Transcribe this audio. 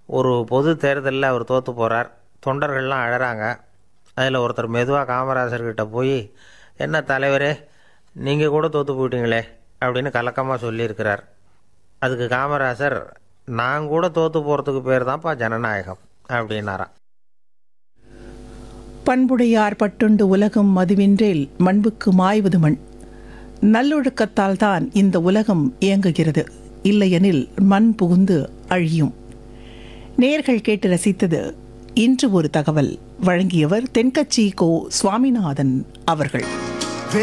ஒரு பொது தேர்தலில் அவர் தோற்று போகிறார் தொண்டர்கள்லாம் அழறாங்க அதில் ஒருத்தர் மெதுவாக காமராஜர்கிட்ட போய் என்ன தலைவரே நீங்கள் கூட தோற்று போயிட்டீங்களே அப்படின்னு கலக்கமாக சொல்லியிருக்கிறார் அதுக்கு காமராஜர் நான் கூட தோற்று போகிறதுக்கு பேர் தான்ப்பா ஜனநாயகம் அப்படின்னாராம் பண்புடையார் பட்டுண்டு உலகம் மதுவின்றேல் மண்புக்கு மாய்வது மண் நல்லொழுக்கத்தால் தான் இந்த உலகம் இயங்குகிறது இல்லையெனில் மண் புகுந்து அழியும் நேர்கள் கேட்டு ரசித்தது இன்று ஒரு தகவல் வழங்கியவர் தென்கட்சி கோ சுவாமிநாதன் அவர்கள்